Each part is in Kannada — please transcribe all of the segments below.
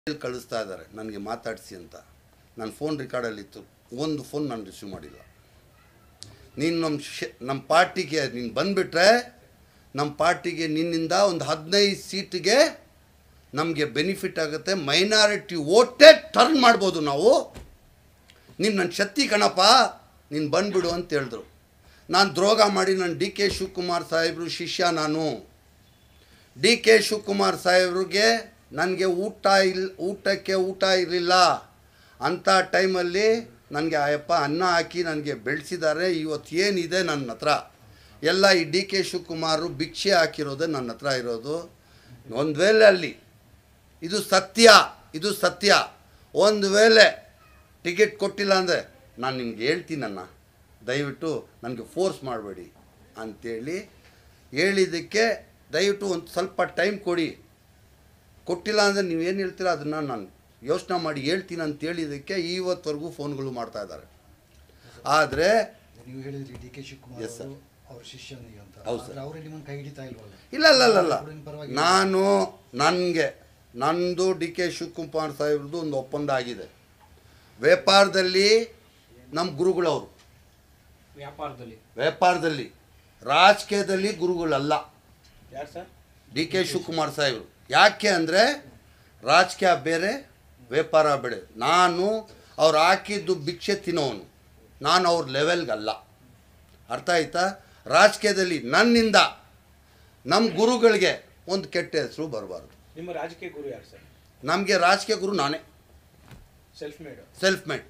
ಇಲ್ಲಿ ಕಳಿಸ್ತಾ ಇದ್ದಾರೆ ನನಗೆ ಮಾತಾಡಿಸಿ ಅಂತ ನನ್ನ ಫೋನ್ ರೆಕಾರ್ಡಲ್ಲಿತ್ತು ಒಂದು ಫೋನ್ ನಾನು ರಿಸೀವ್ ಮಾಡಿಲ್ಲ ನೀನು ನಮ್ಮ ಶೆ ನಮ್ಮ ಪಾರ್ಟಿಗೆ ನೀನು ಬಂದುಬಿಟ್ರೆ ನಮ್ಮ ಪಾರ್ಟಿಗೆ ನಿನ್ನಿಂದ ಒಂದು ಹದಿನೈದು ಸೀಟಿಗೆ ನಮಗೆ ಬೆನಿಫಿಟ್ ಆಗುತ್ತೆ ಮೈನಾರಿಟಿ ಓಟೇ ಟರ್ನ್ ಮಾಡ್ಬೋದು ನಾವು ನೀನು ನನ್ನ ಶಕ್ತಿ ಕಣಪ್ಪ ನೀನು ಬಂದುಬಿಡು ಅಂತ ಹೇಳಿದ್ರು ನಾನು ದ್ರೋಗ ಮಾಡಿ ನಾನು ಡಿ ಕೆ ಶಿವಕುಮಾರ್ ಸಾಹೇಬರು ಶಿಷ್ಯ ನಾನು ಡಿ ಕೆ ಶಿವಕುಮಾರ್ ಸಾಹೇಬ್ರಿಗೆ ನನಗೆ ಊಟ ಇಲ್ಲ ಊಟಕ್ಕೆ ಊಟ ಇರಲಿಲ್ಲ ಅಂಥ ಟೈಮಲ್ಲಿ ನನಗೆ ಆಯಪ್ಪ ಅನ್ನ ಹಾಕಿ ನನಗೆ ಬೆಳೆಸಿದ್ದಾರೆ ಇವತ್ತು ಏನಿದೆ ನನ್ನ ಹತ್ರ ಎಲ್ಲ ಈ ಡಿ ಕೆ ಶಿವಕುಮಾರು ಭಿಕ್ಷೆ ಹಾಕಿರೋದೇ ನನ್ನ ಹತ್ರ ಇರೋದು ಒಂದು ವೇಳೆ ಅಲ್ಲಿ ಇದು ಸತ್ಯ ಇದು ಸತ್ಯ ಒಂದು ವೇಳೆ ಟಿಕೆಟ್ ಕೊಟ್ಟಿಲ್ಲ ಅಂದರೆ ನಾನು ನಿಮ್ಗೆ ಹೇಳ್ತೀನಣ್ಣ ದಯವಿಟ್ಟು ನನಗೆ ಫೋರ್ಸ್ ಮಾಡಬೇಡಿ ಅಂಥೇಳಿ ಹೇಳಿದ್ದಕ್ಕೆ ದಯವಿಟ್ಟು ಒಂದು ಸ್ವಲ್ಪ ಟೈಮ್ ಕೊಡಿ ಕೊಟ್ಟಿಲ್ಲ ಅಂದರೆ ನೀವು ಏನು ಹೇಳ್ತೀರಾ ಅದನ್ನು ನಾನು ಯೋಚನೆ ಮಾಡಿ ಹೇಳ್ತೀನಿ ಅಂತ ಹೇಳಿದ್ದಕ್ಕೆ ಇವತ್ತವರೆಗೂ ಫೋನ್ಗಳು ಮಾಡ್ತಾ ಇದ್ದಾರೆ ಆದರೆ ನೀವು ಹೇಳಿದ್ರಿ D K Shivakumar Yes, sir. ಅವರು ಅವ್ರ ಶಿಷ್ಯನಿಗೆ ಅಂತ ಹೌದು, sir. ಆದ್ರೆ ಅವ್ರು ನಿಮ್ಮನ್ನು ಕೈ ಹಿಡಿತಾ ಇಲ್ವಲ್ಲ ಇಲ್ಲ ಇಲ್ಲ ಇಲ್ಲ ಇಲ್ಲ ಅವ್ರು ನಿಮ್ ಪರವಾಗಿ ನಾನು ನನಗೆ ನಂದು ಡಿ ಕೆ ಶಿವಕುಮಾರ್ ಸಾಹೇಬ್ರದ್ದು ಒಂದು ಒಪ್ಪಂದ ಆಗಿದೆ ವ್ಯಾಪಾರದಲ್ಲಿ ನಮ್ಮ ಗುರುಗಳವರು ವ್ಯಾಪಾರದಲ್ಲಿ ವ್ಯಾಪಾರದಲ್ಲಿ ರಾಜಕೀಯದಲ್ಲಿ ಗುರುಗಳಲ್ಲ ಯಾರು ಸರ್ ಡಿ ಕೆ ಶಿವಕುಮಾರ್ ಸಾಹೇಬರು ಯಾಕೆ ಅಂದರೆ ರಾಜಕೀಯ ಬೇರೆ ವ್ಯಾಪಾರ ಬೇರೆ ನಾನು ಅವ್ರು ಹಾಕಿದ್ದು ಭಿಕ್ಷೆ ತಿನ್ನೋನು ನಾನು ಅವ್ರ ಲೆವೆಲ್ಗಲ್ಲ ಅರ್ಥ ಆಯ್ತಾ ರಾಜಕೀಯದಲ್ಲಿ ನನ್ನಿಂದ ನಮ್ಮ ಗುರುಗಳಿಗೆ ಒಂದು ಕೆಟ್ಟ ಹೆಸರು ಬರಬಾರ್ದು ನಿಮ್ಮ ರಾಜಕೀಯ ಗುರು ಯಾರು ಸರ್ ನಮಗೆ ರಾಜಕೀಯ ಗುರು ನಾನೇ self made self made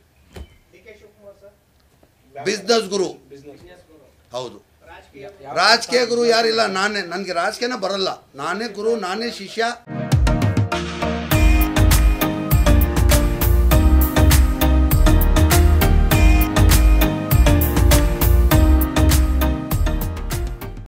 business ಗುರು ಬಿಸ್ನೆಸ್ ಹೌದು ರಾಜಕೀಯ ಗುರು ಯಾರಿಲ್ಲ ನಾನೇ ನನಗೆ ರಾಜಕೀಯನೇ ಬರಲ್ಲ ನಾನೇ ಗುರು ನಾನೇ ಶಿಷ್ಯ